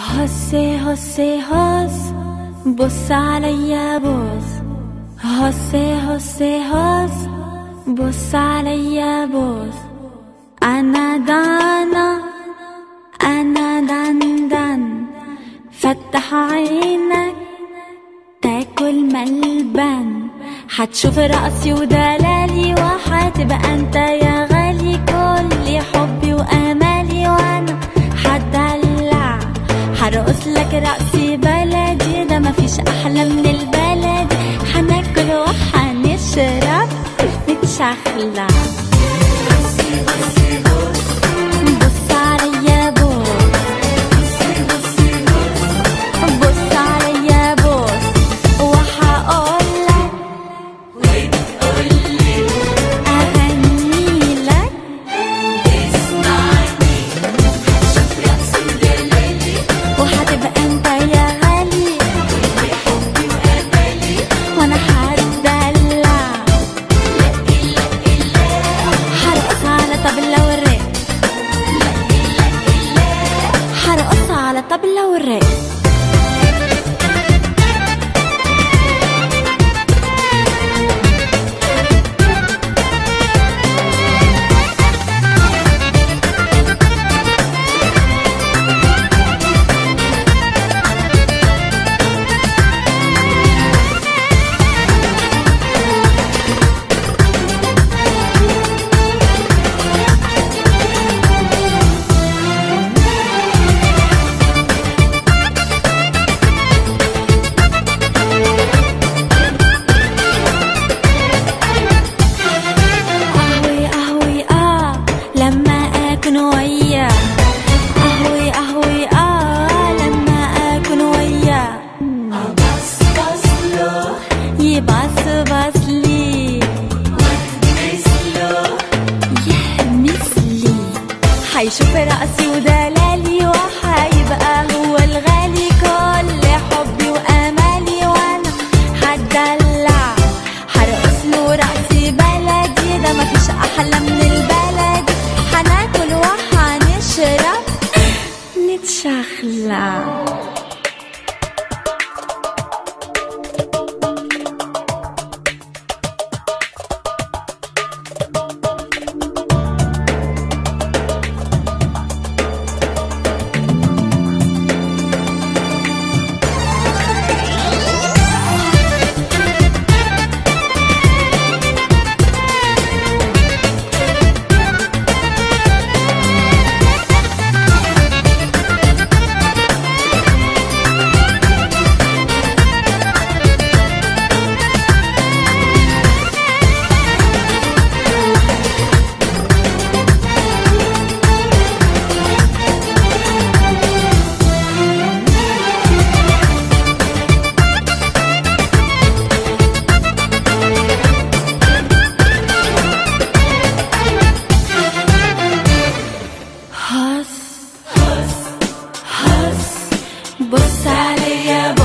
هسي هسي هس بص عليا بص هسي هسي هس بص عليا بص أنا دانا أنا دان دان فتح عينك تاكل ملبن حتشوف رقصي ودلالي وحتبقى انت يا غالي كل حبي وامالي وانا حدلع هرقص لك رقصي بلدي ده مفيش احلى من البلد هناكل وهنشرب نتشخلع بص عليا بص بص عليا بص وهقولك أغني لك وهتبقى انت يا غالي وانا هتدلع هرقص على طبلة والرق هرقص على طبلة والرق أهوي أهوي آه لما أكون وياه أهوي أهوي آه لما أكون وياه يبص بص لي يحمس لي حيشوف رأسي ودلالي وحيبقى هو الغالي كل حبي وأمالي وأنا هتدلع هرقص له رأسي بلدي ده مفيش أحلى من البلد هناكل وهنشرب نتشخلع هس هس بص عليا